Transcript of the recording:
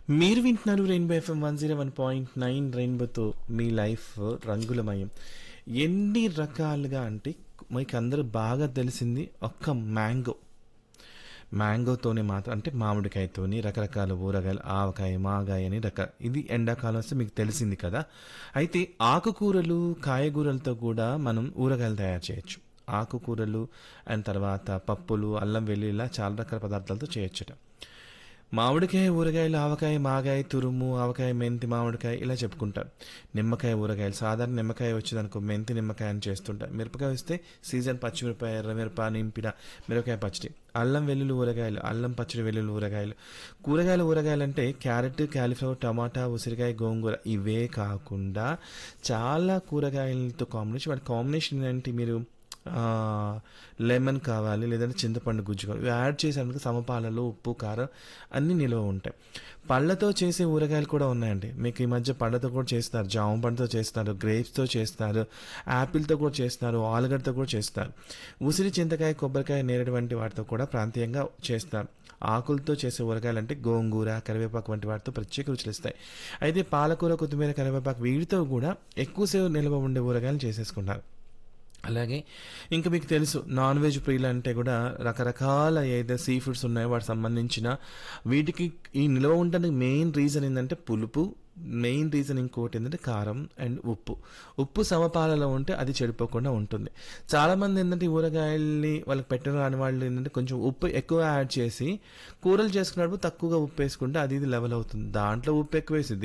మీరు వింటున్నారు rainbow FM one zero one point nine రెయిన్బోతో మీ లైఫ్ రంగులమయం ఎన్ని రకాలుగా అంటే మీకు అందరూ బాగా తెలిసింది ఒక్క మ్యాంగో మ్యాంగోతోనే మాత్రం అంటే మామిడికాయతోని రకరకాల ఊరగాయలు ఆవకాయ మాగాయ అని రక ఇది ఎండాకాలం వస్తే మీకు తెలిసింది కదా అయితే ఆకుకూరలు కాయగూరలతో కూడా మనం ఊరగాయలు తయారు చేయొచ్చు ఆకుకూరలు అండ్ తర్వాత పప్పులు అల్లం వెల్లుల్లి ఇలా చాలా రకాల పదార్థాలతో చేయొచ్చుట మామిడికాయ ఊరగాయలు ఆవకాయ మాగాయ తురుము ఆవకాయ మెంతి మామిడికాయ ఇలా చెప్పుకుంటారు నిమ్మకాయ ఊరగాయలు సాధారణ నిమ్మకాయ వచ్చేదనుకో మెంతి నిమ్మకాయ అని చేస్తుంటారు మిరపకాయ వస్తే సీజన్ పచ్చిమిరపకాయ ఎర్రమిరప నింపిన మిరపకాయ పచ్చడి అల్లం వెల్లుల్లి ఊరగాయలు అల్లం పచ్చడి వెల్లుల్లి ఊరగాయలు కూరగాయల ఊరగాయలు అంటే క్యారెట్ క్యాలీఫ్లవర్ టమాటా ఉసిరికాయ గోంగూర ఇవే కాకుండా చాలా కూరగాయలతో కాంబినేషన్ వాటి కాంబినేషన్ ఏంటి మీరు లెమన్ కావాలి లేదంటే చింతపండు గుజ్జు కావాలి ఇవి యాడ్ చేసానికి సమపాలలో ఉప్పు కారం అన్నీ నిల్వ ఉంటాయి పళ్ళతో చేసే ఊరగాయలు కూడా ఉన్నాయండి మీకు ఈ మధ్య పళ్ళతో కూడా చేస్తారు జామ పండుతో చేస్తారు గ్రేప్స్తో చేస్తారు యాపిల్తో కూడా చేస్తారు ఆలుగడ్డతో కూడా చేస్తారు ఉసిరి చింతకాయ కొబ్బరికాయ నేరేడు వంటి వాటితో కూడా ప్రాంతీయంగా చేస్తారు ఆకులతో చేసే ఊరగాయలు అంటే గోంగూర కరివేపాకు వంటి వాటితో ప్రత్యేక రుచులు ఇస్తాయి అయితే పాలకూర కొత్తిమీర కరివేపాకు వీటితో కూడా ఎక్కువసేపు నిల్వ ఉండే ఊరగాయలు చేసేసుకుంటారు అలాగే ఇంకా మీకు తెలుసు నాన్ వెజ్ ప్రియులు అంటే కూడా రకరకాల ఏదైతే సీ ఫుడ్స్ ఉన్నాయో వాటికి సంబంధించిన వీటికి ఈ నిల్వ ఉండడానికి మెయిన్ రీజన్ ఏంటంటే పులుపు మెయిన్ రీజన్ ఇంకోటి ఏంటంటే కారం అండ్ ఉప్పు ఉప్పు సమపాలలో ఉంటే అది చెడిపోకుండా ఉంటుంది చాలామంది ఏంటంటే ఈ ఊరగాయల్ని వాళ్ళకి పెట్టడం రాని వాళ్ళు ఏంటంటే కొంచెం ఉప్పు ఎక్కువ యాడ్ చేసి కూరలు చేసుకున్నప్పుడు తక్కువగా ఉప్పు వేసుకుంటే అది ఇది లెవెల్ అవుతుంది దాంట్లో ఉప్పు ఎక్కువ వేసి